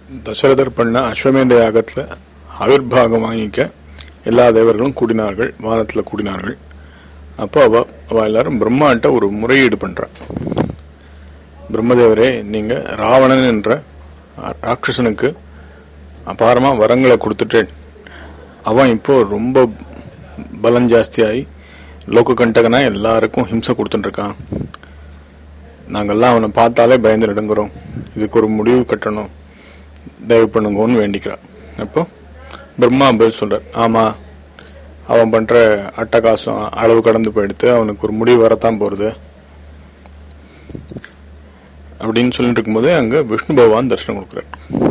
தசரதர் பண்ண அஸ்வமேத யாகத்துல ஆவிர்வாகம் வாங்கிக்க எல்லா தேவர்களும் கூடினார்கள் வானத்துல கூடினார்கள் அப்போ அவ அவ எல்லாரும் பிரம்மாட்ட ஒரு முறையீடு பண்றா பிரம்மதேவரே நீங்க ராவணன் என்ற ராட்சசனுக்கு அபாரமா வரங்களை கொடுத்துட்டேன் அவன் இப்போ ரொம்ப பலம் ஜாஸ்தியாகி லோக கண்டகனா எல்லாருக்கும் ஹிம்சை கொடுத்துட்டு இருக்கான் நாங்கெல்லாம் அவனை பார்த்தாலே பயந்து நடுங்குறோம் இதுக்கு ஒரு முடிவு கட்டணும் தயவு பண்ணுங்கன்னு வேண்டிக்கிறான் அப்போ பிரம்மா பதில் சொல்றார் ஆமா அவன் பண்ற அட்டகாசம் அளவு கடந்து போயிடுத்து அவனுக்கு ஒரு முடிவு வரத்தான் போறது அப்படின்னு சொல்லிட்டு இருக்கும்போது அங்க விஷ்ணு பகவான் தரிசனம் கொடுக்குறார்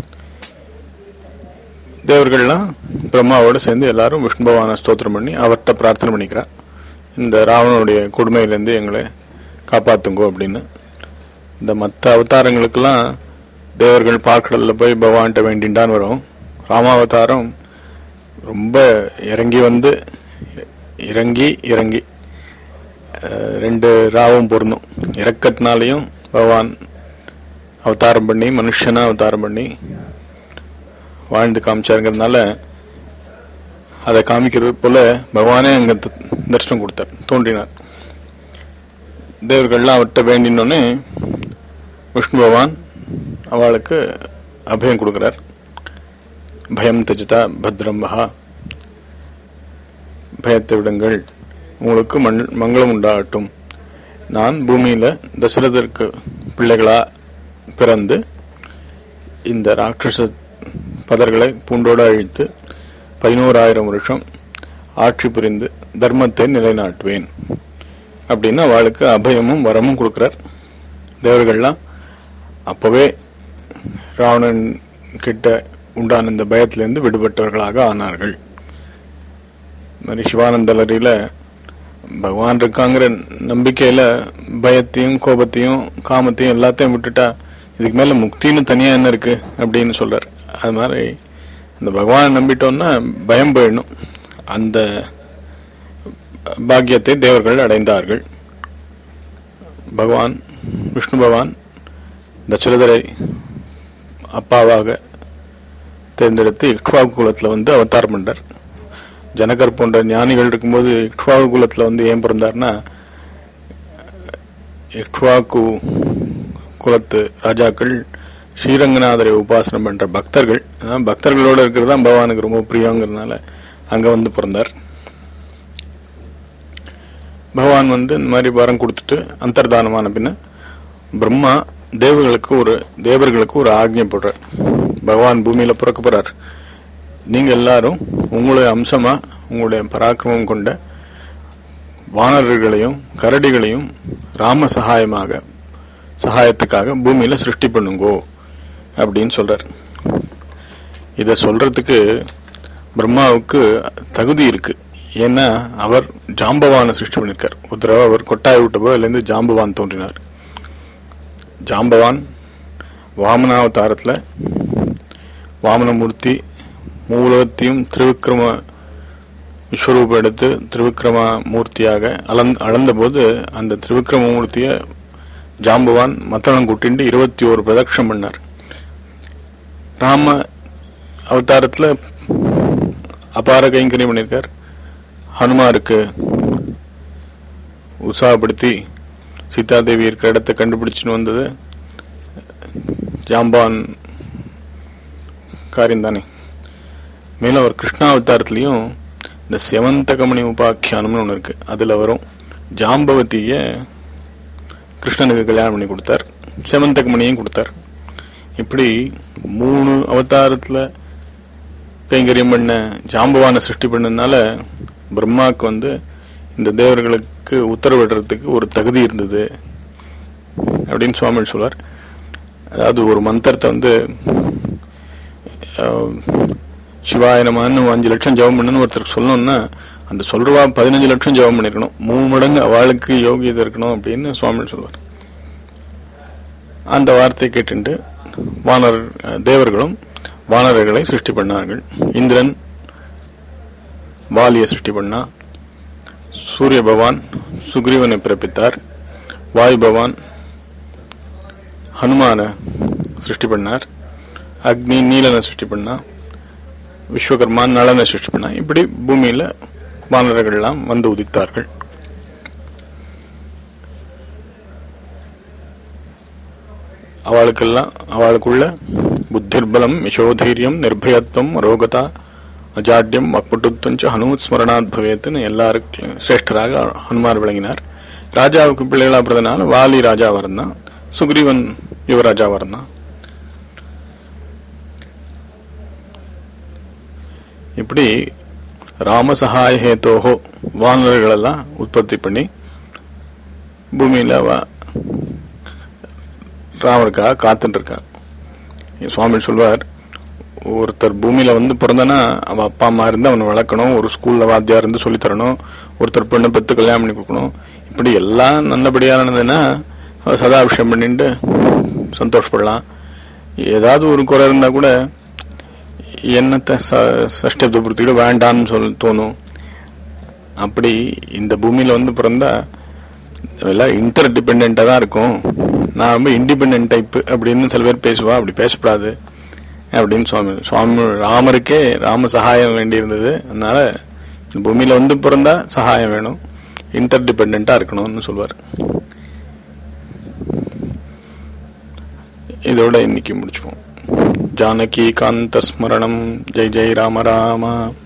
தேவர்கள்லாம் பிரம்மாவோட சேர்ந்து எல்லாரும் விஷ்ணு பகவானை ஸ்தோத்திரம் பண்ணி அவர்கிட்ட பிரார்த்தனை பண்ணிக்கிறா இந்த ராவணனுடைய கொடுமையிலேருந்து எங்களை காப்பாத்துங்கோ அப்படின்னு இந்த மற்ற அவதாரங்களுக்கெல்லாம் தேவர்கள் பார்க்கடலில் போய் பகவான்கிட்ட வேண்டின்டான் வரும் ராமாவதாரம் ரொம்ப இறங்கி வந்து இறங்கி இறங்கி அஹ், ரெண்டு ராவும் பொருந்தும் இறக்கத்தினாலையும் பகவான் அவதாரம் பண்ணி மனுஷனா அவதாரம் பண்ணி வாழ்ந்து காமிச்சாருங்கிறதுனால அதை காமிக்கிறது போல பகவானே அங்க த- தரிசனம் கொடுத்தார் தோன்றினார் தேவர்கள்லாம் அவர்கிட்ட வேண்டினோடனே விஷ்ணு பகவான் அவளுக்கு அபயம் கொடுக்கிறார் பயம் தஜிதா பத்ரம் மகா பயத்தை விடுங்கள் உங்களுக்கு மண் மங்களம் உண்டாகட்டும் நான் பூமியில தசரதற்கு பிள்ளைகளா பிறந்து இந்த ராட்சச பதர்களை பூண்டோடு அழித்து பதினோராயிரம் வருஷம் ஆட்சி புரிந்து தர்மத்தை நிலைநாட்டுவேன் அப்படின்னு அவளுக்கு அபயமும் வரமும் கொடுக்கிறார் தேவர்கள்லாம் அப்பவே ராவணன் கிட்ட உண்டான இந்த பயத்திலிருந்து விடுபட்டவர்களாக ஆனார்கள் இந்த மாதிரி சிவானந்த லரியில பகவான் இருக்காங்கிற நம்பிக்கையில பயத்தையும் கோபத்தையும் காமத்தையும் எல்லாத்தையும் விட்டுட்டா இதுக்கு மேல முக்தின்னு தனியா என்ன இருக்கு அப்படின்னு சொல்றார் அது மாதிரி அந்த பகவானை நம்பிட்டோம்னா பயம் போயிடணும் அந்த பாக்கியத்தை தேவர்கள் அடைந்தார்கள் பகவான் விஷ்ணு பகவான் தசரதரை அப்பாவாக தேர்ந்தெடுத்து இக்ஷ்வாகு குலத்துல வந்து அவதாரம் பண்ணார் ஜனகர் போன்ற ஞானிகள் இருக்கும்போது இக்ஷ்வாகு குலத்துல வந்து ஏன் பிறந்தார்னா இக்ஷ்வாகு குலத்து ராஜாக்கள் ஸ்ரீரங்கநாதரை உபாசனம் பண்ற பக்தர்கள் அதான் பக்தர்களோட இருக்கிறது தான் பகவானுக்கு ரொம்ப பிரியங்கிறதுனால அங்க வந்து பிறந்தார் பகவான் வந்து இந்த மாதிரி வரம் கொடுத்துட்டு அந்தர்தானமான பின்ன பிரம்மா தேவர்களுக்கு ஒரு தேவர்களுக்கு ஒரு ஆக்ஞை போடுறார் பகவான் பூமியில பிறக்க போறார் நீங்க எல்லாரும் உங்களுடைய அம்சமா உங்களுடைய பராக்கிரமம் கொண்ட வானரர்களையும் கரடிகளையும் ராம சகாயமாக சகாயத்துக்காக பூமியில சிருஷ்டி பண்ணுங்கோ அப்படின்னு சொல்றார் இத சொல்றதுக்கு பிரம்மாவுக்கு தகுதி இருக்கு ஏன்னா அவர் ஜாம்பவானை சிருஷ்டி பண்ணிருக்கார் ஒரு தடவை அவர் கொட்டாய் விட்டப்போ அதுலேருந்து ஜாம்பவான் தோன்றினார் ஜாம்பவான் வாமனாவதாரத்துல வாமனமூர்த்தி மூலத்தையும் திருவிக்ரம விஸ்வரூபம் எடுத்து திருவிக்ரம மூர்த்தியாக அளந் அளந்தபோது அந்த திருவிக்ரம மூர்த்திய ஜாம்பவான் மத்தளம் கூட்டிண்டு இருபத்தி ஒரு பிரதட்சம் பண்ணார் ராம அவதாரத்துல அபார கைங்கரியம் பண்ணியிருக்கார் ஹனுமாருக்கு உற்சாகப்படுத்தி சீதாதேவி இருக்கிற இடத்தை கண்டுபிடிச்சுன்னு வந்தது ஜாம்பான் காரியம் தானே மேலும் அவர் கிருஷ்ணாவதாரத்திலையும் இந்த செவந்தகமணி உபாக்கியானம்னு ஒன்று இருக்கு அதுல வரும் ஜாம்பவதிய கிருஷ்ணனுக்கு கல்யாணம் பண்ணி கொடுத்தார் செவந்தகமணியும் கொடுத்தார் இப்படி மூணு அவதாரத்துல கைங்கரியம் பண்ண ஜாம்பவானை சிருஷ்டி பண்ணதுனால பிரம்மாவுக்கு வந்து இந்த தேவர்களுக்கு உத்தரவிடுறதுக்கு ஒரு தகுதி இருந்தது அப்படின்னு சுவாமி சொல்வார் அதாவது ஒரு மந்திரத்தை வந்து அஹ், சிவாய நமன்னு அஞ்சு லட்சம் ஜெபம் பண்ணுன்னு ஒருத்தருக்கு சொல்லணும்னா அந்த சொல்றவா பதினஞ்சு லட்சம் ஜெபம் பண்ணிருக்கணும் மூணு மடங்கு அவளுக்கு யோகியதை இருக்கணும் அப்படின்னு சுவாமி சொல்வார் அந்த வார்த்தையை கேட்டுண்டு வானர் அஹ், தேவர்களும் வானரர்களை சிருஷ்டி பண்ணார்கள் இந்திரன் வாலியை சிருஷ்டி பண்ணா சூரிய பகவான் சுக்ரீவனை பிறப்பித்தார் வாயு பகவான் ஹனுமான சிருஷ்டி பண்ணார் அக்னி நீலனை சிருஷ்டி பண்ணா விஸ்வகர்மா நலனை சிருஷ்டி பண்ணா இப்படி பூமியில வானரர்கள்லாம் வந்து உதித்தார்கள் அவளுக்கெல்லாம் அவளுக்குள்ள புத்திர்பலம் யசோதைரியம் நிர்பயத்துவம் ரோகதா அஜாட்யம் வக்பட்டுத்துவம் ச ஹனுமத் ஸ்மரணாத் பவேத்துன்னு எல்லாருக்கும் சிரேஷ்டராக ஹனுமார் விளங்கினார் ராஜாவுக்கு பிள்ளைகளா பிறந்தனால வாலி ராஜாவா இருந்தான் சுக்ரீவன் யுவராஜாவா இருந்தான் இப்படி ராமசகாய ஹேத்தோஹோ வானர்களெல்லாம் உற்பத்தி பண்ணி பூமியில அவ ராமருக்காக காத்துட்டு இருக்கா சுவாமி சொல்வார் ஒருத்தர் பூமியில வந்து பிறந்தனா அவ அப்பா அம்மா இருந்து அவனை வளர்க்கணும் ஒரு ஸ்கூல்ல வாத்தியா இருந்து சொல்லித் தரணும் ஒருத்தர் பெண்ணை பெத்து கல்யாணம் பண்ணி கொடுக்கணும் இப்படி எல்லாம் நல்லபடியா நடந்ததுன்னா அவ சதாபிஷேகம் பண்ணிட்டு சந்தோஷப்படலாம் ஏதாவது ஒரு குறை இருந்தா கூட என்னத்தை சஷ்டப்தப்படுத்திக்கிட்டு வேண்டான்னு சொல்ல தோணும் அப்படி இந்த பூமியில வந்து பிறந்தா எல்லாம் இன்டர் டிபெண்டா தான் இருக்கும் நான் ரொம்ப இண்டிபெண்ட் டைப் அப்படின்னு சில பேர் பேசுவா அப்படி பேசக்கூடாது அப்படின்னு சுவாமி சுவாமி ராமருக்கே ராம சகாயம் வேண்டி இருந்தது அதனால பூமியில வந்து பிறந்தா சகாயம் வேணும் இன்டர் டிபெண்டா இருக்கணும்னு சொல்வார் இதோட இன்னைக்கு முடிச்சுப்போம் ஜானகி காந்த ஸ்மரணம் ஜெய் ஜெய் ராம ராமா